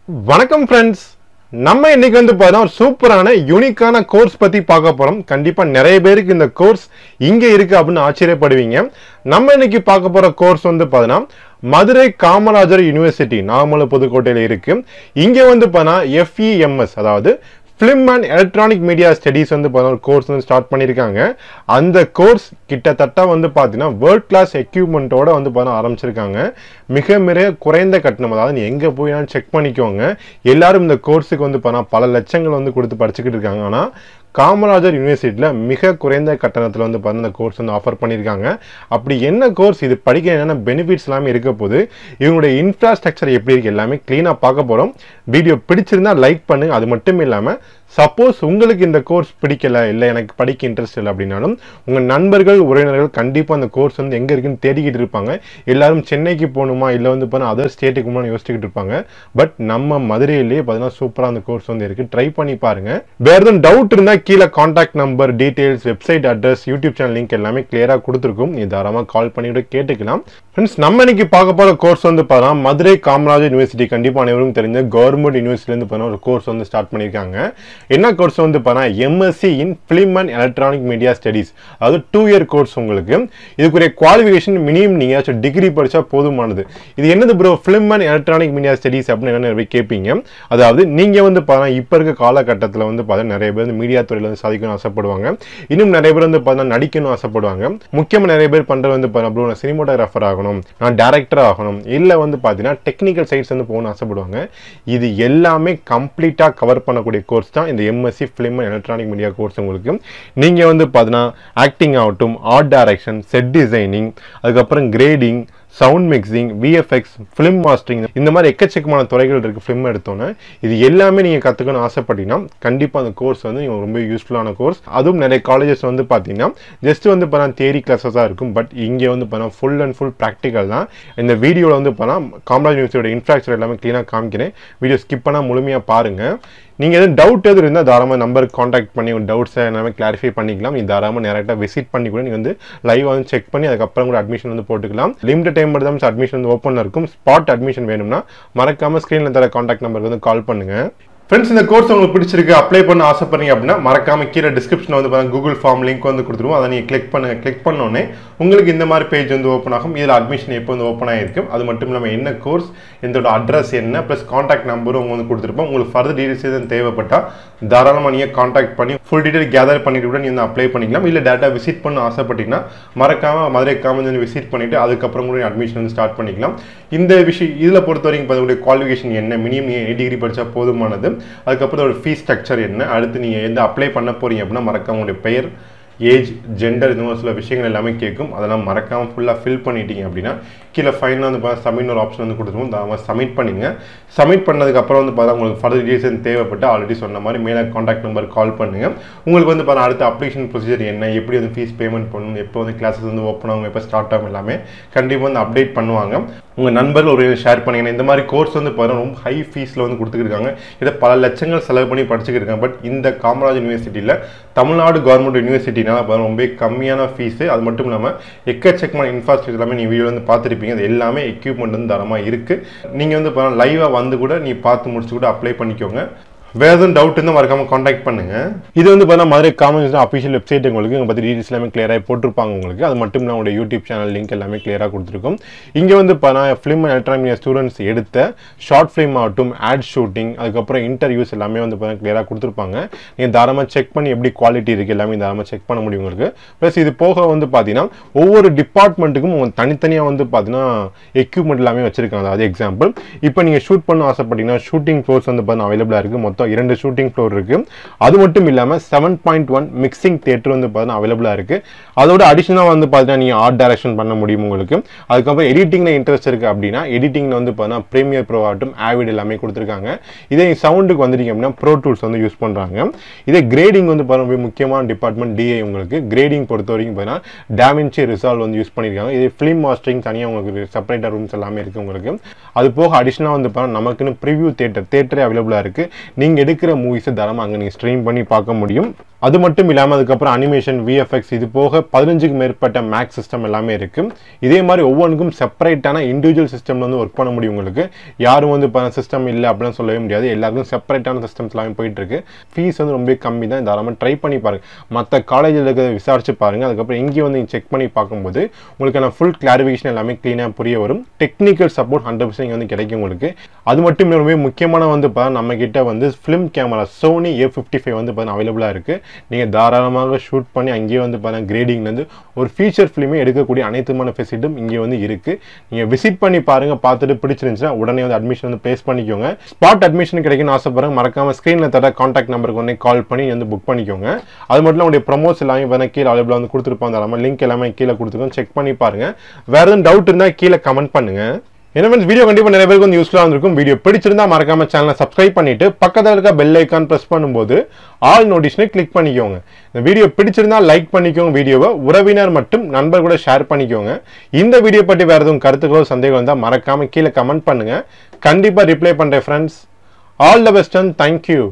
வணக்கம் ஃப்ரெண்ட்ஸ் நம்ம இன்னைக்கு வந்து பார்த்தா ஒரு சூப்பரான யூனிக்கான கோர்ஸ் பத்தி பார்க்க போறோம் கண்டிப்பா நிறைய பேருக்கு இந்த கோர்ஸ் இங்க இருக்கு அப்படின்னு ஆச்சரியப்படுவீங்க நம்ம இன்னைக்கு பார்க்க போற கோர்ஸ் வந்து பார்த்தீங்கன்னா மதுரை காமராஜர் யூனிவர்சிட்டி நாமல புதுக்கோட்டையில இருக்கு இங்க வந்து பார்த்தா எஃப்இஎம்எஸ் அதாவது film and electronic media studies வந்து பார்த்தா ஒரு கோர்ஸ் வந்து ஸ்டார்ட் பண்ணியிருக்காங்க அந்த கோர்ஸ் கிட்டத்தட்ட வந்து பார்த்தீங்கன்னா வேர்ல்ட் கிளாஸ் எக்யூப்மெண்ட்டோட வந்து பார்த்தா ஆரம்பிச்சிருக்காங்க மிக மிக குறைந்த கட்டணம் அதாவது நீ எங்கே போயினாலும் செக் பண்ணிக்கோங்க எல்லாரும் இந்த கோர்ஸுக்கு வந்து பார்த்தா பல லட்சங்கள் வந்து கொடுத்து படிச்சுக்கிட்டு இருக்காங்க ஆனால் காமராஜர் யூனிவர்சிட்டியில் மிக குறைந்த கட்டணத்தில் வந்து பார்த்தா இந்த கோர்ஸ் வந்து ஆஃபர் பண்ணியிருக்காங்க அப்படி என்ன கோர்ஸ் இது படிக்க என்னென்ன பெனிஃபிட்ஸ் எல்லாமே இருக்க போது இவங்களுடைய இன்ஃப்ராஸ்ட்ரக்சர் எப்படி இருக்கு எல்லாமே க்ளீனாக பார்க்க போகிறோம் வீடியோ பிடிச்சிருந்தா லைக் பண்ணுங்க அது மட்டும் இல்லாமல் சப்போஸ் உங்களுக்கு இந்த கோர்ஸ் பிடிக்கல இல்லை எனக்கு படிக்க இன்ட்ரெஸ்ட் இல்லை அப்படின்னாலும் உங்கள் நண்பர்கள் உறவினர்கள் கண்டிப்பாக அந்த கோர்ஸ் வந்து எங்கே இருக்குன்னு தேடிக்கிட்டு இருப்பாங்க எல்லாரும் சென்னைக்கு போகணுமா இல்லை வந்து பார்த்தா அதர் ஸ்டேட்டுக்கு போகணும்னு யோசிச்சுக்கிட்டு இருப்பாங்க பட் நம்ம மதுரையிலேயே பார்த்தீங்கன்னா சூப்பராக அந்த கோர்ஸ் வந்து இருக்குது ட்ரை பண்ணி பாருங்க வேறு எதுவும் டவுட் இருந்தால் கீழே contact number details website address YouTube channel link எல்லாமே கிளியராக கொடுத்துருக்கும் நீ தாராளமாக கால் பண்ணிவிட்டு கேட்டுக்கலாம் ஃப்ரெண்ட்ஸ் நம்ம இன்னைக்கு பார்க்க போகிற கோர்ஸ் வந்து பார்த்தா மதுரை காமராஜர் யூனிவர்சிட்டி கண்டிப்பாக அனைவரும் தெரிஞ்ச கவர்மெண்ட் யூனிவர்சிட்டிலேருந்து பார்த்தா ஒரு கோர்ஸ் வந்து ஸ்டார்ட் பண்ணியிருக்காங்க என்ன கோர்ஸ் வந்து பார்த்தா MSc in film and electronic media studies அதாவது டூ இயர் கோர்ஸ் உங்களுக்கு இதுக்குரிய குவாலிஃபிகேஷன் மினிமம் நீங்கள் டிகிரி படித்தா போதுமானது இது என்னது bro film and electronic media studies அப்படின்னு என்ன நிறைய கேட்பீங்க அதாவது நீங்கள் வந்து பார்த்தா இப்போ இருக்க காலகட்டத்தில் வந்து பார்த்தா நிறைய பேர் வந்து மீடியா துறையில் வந்து சாதிக்கணும்னு ஆசைப்படுவாங்க இன்னும் நிறைய பேர் வந்து பார்த்தா நடிக்கணும்னு ஆசைப்படுவாங்க முக்கியமாக நிறைய பேர் பண்ணுறது வந்து பார்த்தா ப்ரோ நான் சினிமோட்டோகிராஃபர் ஆகணும் நான் டேரக்டர் ஆகணும் இல்லை வந்து பார்த்தீங்கன்னா டெக்னிக்கல் சைட்ஸ் வந்து போகணும்னு ஆசைப்படுவாங்க இது எல்லாமே கம்ப்ளீட்டாக கவர் பண்ணக்கூடிய கோர்ஸ் தான் இந்த MSc film and electronic media course உங்களுக்கு நீங்கள் வந்து பார்த்தீங்கன்னா ஆக்டிங் ஆகட்டும் ஆர்ட் டைரக்ஷன் செட் டிசைனிங் அதுக்கப்புறம் grading sound mixing VFX film mastering இந்த மாதிரி எக்கச்சக்கமான துறைகள் இருக்குது ஃபிலிம் எடுத்தோன்னே இது எல்லாமே நீங்கள் கற்றுக்கணும்னு ஆசைப்பட்டீங்கன்னா கண்டிப்பாக அந்த கோர்ஸ் வந்து நீங்கள் ரொம்ப யூஸ்ஃபுல்லான கோர்ஸ் அதுவும் நிறைய காலேஜஸ் வந்து பார்த்தீங்கன்னா ஜஸ்ட் வந்து இப்போ தியரி கிளாஸஸாக இருக்கும் பட் இங்கே வந்து பார்த்தா ஃபுல் அண்ட் ஃபுல் ப்ராக்டிக்கல் தான் இந்த வீடியோவில் வந்து பார்த்தா காமராஜ் யூனிவர்சிட்டியோட இன்ஃப்ராஸ்ட்ரக்சர் எல்லாமே க்ளீனாக காமிக்கிறேன் வீடியோ ஸ்கிப் பண்ணால் முழுமையாக பாருங்கள் நீங்கள் எதுவும் டவுட் எதுவும் இருந்தால் தாராளமாக நம்பருக்கு காண்டாக்ட் பண்ணி உங்கள் டவுட்ஸை எல்லாமே கிளாரிஃபை பண்ணிக்கலாம் நீ தாராளமாக டேரெக்டாக விசிட் பண்ணி கூட நீங்கள் வந்து லைவ் வந்து செக் பண்ணி அதுக்கப்புறம் கூட அட்மிஷன் வந்து போட்டுக்கலாம் லிமிட் டைம் மட்டும் தான் அட்மிஷன் வந்து ஓப்பனில் இருக்கும் ஸ்பாட் அட்மிஷன் வேணும்னா மறக்காமல் ஸ்க்ரீனில் தர காண்டாக்ட் நம்பருக்கு வந்து கால் பண்ணுங்கள் ஃப்ரெண்ட்ஸ் இந்த கோர்ஸ் உங்களுக்கு பிடிச்சிருக்கு அப்ளை பண்ண ஆசைப்படுறீங்க அப்படின்னா மறக்காம கீழே டிஸ்கிரிப்ஷன் வந்து பாருங்க கூகுள் ஃபார்ம் லிங்க் வந்து கொடுத்துருவோம் அதை நீங்கள் கிளிக் பண்ணுங்க கிளிக் பண்ணோன்னே உங்களுக்கு இந்த மாதிரி பேஜ் வந்து ஓப்பன் ஆகும் இதில் அட்மிஷன் எப்போ வந்து ஓப்பன் ஆகிருக்கும் அது மட்டும் இல்லாமல் என்ன கோர்ஸ் இதோட அட்ரஸ் என்ன ப்ளஸ் காண்டாக்ட் நம்பரும் உங்க வந்து கொடுத்துருப்போம் உங்களுக்கு ஃபர்தர் டீடைல்ஸ் எதுவும் தேவைப்பட்டால் தாராளமாக நீங்கள் காண்டாக்ட் பண்ணி ஃபுல் டீடைல் கேதர் பண்ணிட்டு கூட நீங்கள் அப்ளை பண்ணிக்கலாம் இல்லை டேட்டா விசிட் பண்ண ஆசைப்பட்டீங்கன்னா மறக்காம மதுரை காமன் விசிட் பண்ணிட்டு அதுக்கப்புறம் கூட அட்மிஷன் வந்து ஸ்டார்ட் பண்ணிக்கலாம் இந்த விஷயம் இதில் பொறுத்த வரைக்கும் உங்களுடைய குவாலிஃபிகேஷன் என்ன மினிமம் நீங்கள் டிகிரி படித்தா போதுமானது அதுக்கப்புறம் ஒரு ஃபீஸ் ஸ்ட்ரக்சர் என்ன அடுத்து நீங்கள் எந்த அப்ளை பண்ண போறீங்க அப்படின்னா மறக்காம உங்களுடைய பெயர் ஏஜ் ஜெண்டர் இந்த மாதிரி சில விஷயங்கள் எல்லாமே கேட்கும் அதெல்லாம் மறக்காமல் ஃபுல்லாக ஃபில் பண்ணிட்டீங்க அப்படின்னா கீழே ஃபைனலாக வந்து பார்த்தா சப்மிட் ஒரு ஆப்ஷன் வந்து கொடுத்துருவோம் அதை சப்மிட் பண்ணிங்க சப்மிட் பண்ணதுக்கப்புறம் வந்து பார்த்தா உங்களுக்கு ஃபர்தர் டீடைல்ஸ் தேவைப்பட்டு ஆல்ரெடி சொன்ன மாதிரி மேலே காண்டாக்ட் நம்பர் கால் பண்ணுங்கள் உங்களுக்கு வந்து பார்த்தா அடுத்த அப்ளிகேஷன் ப்ரொசீஜர் என்ன எப்படி வந்து ஃபீஸ் பேமெண்ட் பண்ணணும் எப்போ வந்து கிளாஸஸ் வந்து ஓப்பன் ஆகும் எப்போ ஸ்டார்ட் ஆகும் எல்லாமே கண்டிப்பாக வந்து அப்டேட் பண்ணுவாங்க உங்கள் நண்பர்கள் ஒரு ஷேர் பண்ணிங்கன்னா இந்த மாதிரி கோர்ஸ் வந்து பார்த்தீங்கன்னா ரொம்ப ஹை ஃபீஸில் வந்து கொடுத்துருக்காங்க இதை பல லட்சங்கள் செலவு பண்ணி படிச்சுக்கிட்டு இருக்காங்க பட் இந்த காமராஜ் யூனிவர்சிட்டியில் தமிழ்நாடு கவர்மெண்ட் யூனிவர்சிட்டினால ரொம்ப கம்மியான ஃபீஸு அது மட்டும் இல்லாமல் எக்கச்சக்கமான இன்ஃப்ராஸ்ட்ரக்சர் எல்லாமே நீ வீடியோ வந்து பார்த்துருப்பீங்க அது எல்லாமே எக்யூப்மெண்ட் வந்து தரமாக இருக்குது நீங்கள் வந்து லைவாக வந்து கூட நீ பார்த்து முடிச்சு கூட அப்ளை பண்ணிக்கோங்க வேறு எதுவும் டவுட் இருந்தால் மறக்காம காண்டாக்ட் பண்ணுங்க இது வந்து பார்த்தா மதுரை காமன் அஃபிஷியல் வெப்சைட் உங்களுக்கு இங்கே பற்றி டீட்டெயில்ஸ் எல்லாமே கிளியராக போட்டிருப்பாங்க உங்களுக்கு அது மட்டும் இல்லாமல் உங்களுடைய யூடியூப் சேனல் லிங்க் எல்லாமே கிளியராக கொடுத்துருக்கும் இங்கே வந்து பார்த்தா ஃபிலிம் அண்ட் எலக்ட்ரானிக் ஸ்டூடெண்ட்ஸ் எடுத்த ஷார்ட் ஃபிலிம் ஆகட்டும் ஆட் ஷூட்டிங் அதுக்கப்புறம் இன்டர்வியூஸ் எல்லாமே வந்து பார்த்தா கிளியராக கொடுத்துருப்பாங்க நீங்கள் தாராளமாக செக் பண்ணி எப்படி குவாலிட்டி இருக்குது எல்லாமே தாராளமாக செக் பண்ண முடியும் உங்களுக்கு ப்ளஸ் இது போக வந்து பார்த்தீங்கன்னா ஒவ்வொரு டிபார்ட்மெண்ட்டுக்கும் தனித்தனியாக வந்து பார்த்தீங்கன்னா எக்யூப்மெண்ட் எல்லாமே வச்சிருக்காங்க அதாவது எக்ஸாம்பிள் இப்போ நீங்கள் ஷூட் பண்ண ஆசைப்பட்டீங்கன்னா ஷூட்டிங் ஃப்ளோர்ஸ் வந்து பார்த்தீங்கன்னா அவைலபிளாக இருக்குது மொத்தம் மொத்தம் இரண்டு ஷூட்டிங் ஃப்ளோர் இருக்கு அது மட்டும் இல்லாமல் seven point one mixing theatre வந்து பார்த்தீங்கன்னா அவைலபிளாக இருக்கு அதோட அடிஷனலாக வந்து பார்த்தீங்கன்னா நீங்கள் ஆர்ட் டைரக்ஷன் பண்ண முடியும் உங்களுக்கு அதுக்கப்புறம் எடிட்டிங்கில் இன்ட்ரெஸ்ட் இருக்கு அப்படின்னா எடிட்டிங்கில் வந்து பார்த்தீங்கன்னா ப்ரீமியர் ப்ரோ ஆகட்டும் ஆவிட் எல்லாமே கொடுத்துருக்காங்க இதே சவுண்டுக்கு வந்துட்டீங்க அப்படின்னா ப்ரோ டூல்ஸ் வந்து யூஸ் பண்ணுறாங்க இதே கிரேடிங் வந்து பார்த்தீங்கன்னா முக்கியமான டிபார்ட்மெண்ட் டிஏ உங்களுக்கு கிரேடிங் பொறுத்த வரைக்கும் பார்த்தீங்கன்னா டேமின்சி ரிசால்வ் வந்து யூஸ் பண்ணியிருக்காங்க இதே ஃபிலிம் மாஸ்டரிங் தனியாக உங்களுக்கு செப்பரேட்டாக ரூம்ஸ் எல்லாமே இருக்குது உங்களுக்கு அது போக அடிஷனலாக வந்து பார்த்தீங்கன்னா நமக்குன்னு ப்ரிவியூ தேட்டர் தேட்டரே அவைலபிளாக இருக்குது நீங்கள் நீங்கள் எடுக்கிற மூவிஸை தரமாக அங்கே நீங்கள் ஸ்ட்ரீம் பண்ணி பார்க்க முடியும் அது மட்டும் இல்லாமல் அதுக்கப்புறம் அனிமேஷன் விஎஃப்எக்ஸ் இது போக பதினஞ்சுக்கு மேற்பட்ட மேக்ஸ் சிஸ்டம் எல்லாமே இருக்கு இதே மாதிரி ஒவ்வொன்றுக்கும் செப்பரேட்டான இண்டிவிஜுவல் சிஸ்டம்ல வந்து ஒர்க் பண்ண முடியும் உங்களுக்கு யாரும் வந்து இப்போ சிஸ்டம் இல்லை அப்படின்னு சொல்லவே முடியாது எல்லாருக்கும் செப்பரேட்டான சிஸ்டம்ஸ் எல்லாமே போயிட்டு இருக்கு ஃபீஸ் வந்து ரொம்ப கம்மி தான் தாராளமாக ட்ரை பண்ணி பாருங்க மற்ற காலேஜில் இருக்கிறத விசாரிச்சு பாருங்க அதுக்கப்புறம் இங்கே வந்து நீங்கள் செக் பண்ணி பார்க்கும்போது உங்களுக்கான ஃபுல் கிளாரிஃபிகேஷன் எல்லாமே க்ளீனாக புரிய வரும் டெக்னிக்கல் சப்போர்ட் ஹண்ட்ரட் பர்சன்ட் வந்து கிடைக்கும் உங்களுக்கு அது மட்டும் இல்லாமல் ரொம்ப முக்கியமான வந்து பார்த்தா நம்ம கிட்ட வந்து film camera Sony A fifty five வந்து பார்த்தா அவைலபிளாக இருக்கு நீங்கள் தாராளமாக ஷூட் பண்ணி அங்கேயே வந்து பார்த்தா கிரேடிங்லேருந்து ஒரு ஃபீச்சர் ஃபிலிமே எடுக்கக்கூடிய அனைத்துமான ஃபெசிலிட்டும் இங்கே வந்து இருக்கு நீங்கள் விசிட் பண்ணி பாருங்க பார்த்துட்டு பிடிச்சிருந்துச்சுன்னா உடனே வந்து அட்மிஷன் வந்து ப்ளேஸ் பண்ணிக்கோங்க ஸ்பாட் அட்மிஷன் கிடைக்கும்னு ஆசைப்படுறேன் மறக்காம ஸ்க்ரீனில் தர காண்டாக்ட் நம்பருக்கு உடனே கால் பண்ணி வந்து புக் பண்ணிக்கோங்க அது மட்டும் உங்களுடைய ப்ரொமோஸ் எல்லாமே பார்த்தா கீழே அவைலபிளாக வந்து கொடுத்துருப்பாங்க தாராளமாக லிங்க் எல்லாமே கீழே கொடுத்துருக்கோம் செக் பண்ணி பாருங்க வேற எதுவும் டவுட் இருந்தால் கீழே கமெண்ட் பண்ணுங்க என்ன ஃப்ரெண்ட்ஸ் வீடியோ கண்டிப்பாக நிறைய பேருக்கு வந்து யூஸ்ஃபுல்லாக இருந்திருக்கும் வீடியோ பிடிச்சிருந்தா மறக்காம சேனலை சப்ஸ்கிரைப் பண்ணிட்டு பக்கத்தில் இருக்க பெல் ஐக்கான் ப்ரெஸ் பண்ணும்போது ஆல் நோட்டிஷனை கிளிக் பண்ணிக்கோங்க இந்த வீடியோ பிடிச்சிருந்தா லைக் பண்ணிக்கோங்க வீடியோவை உறவினர் மற்றும் நண்பர் கூட ஷேர் பண்ணிக்கோங்க இந்த வீடியோ பற்றி வேறு எதுவும் கருத்துக்களோ சந்தேகம் இருந்தால் மறக்காம கீழே கமெண்ட் பண்ணுங்க கண்டிப்பாக ரிப்ளை பண்ணுறேன் friends all the best and thank you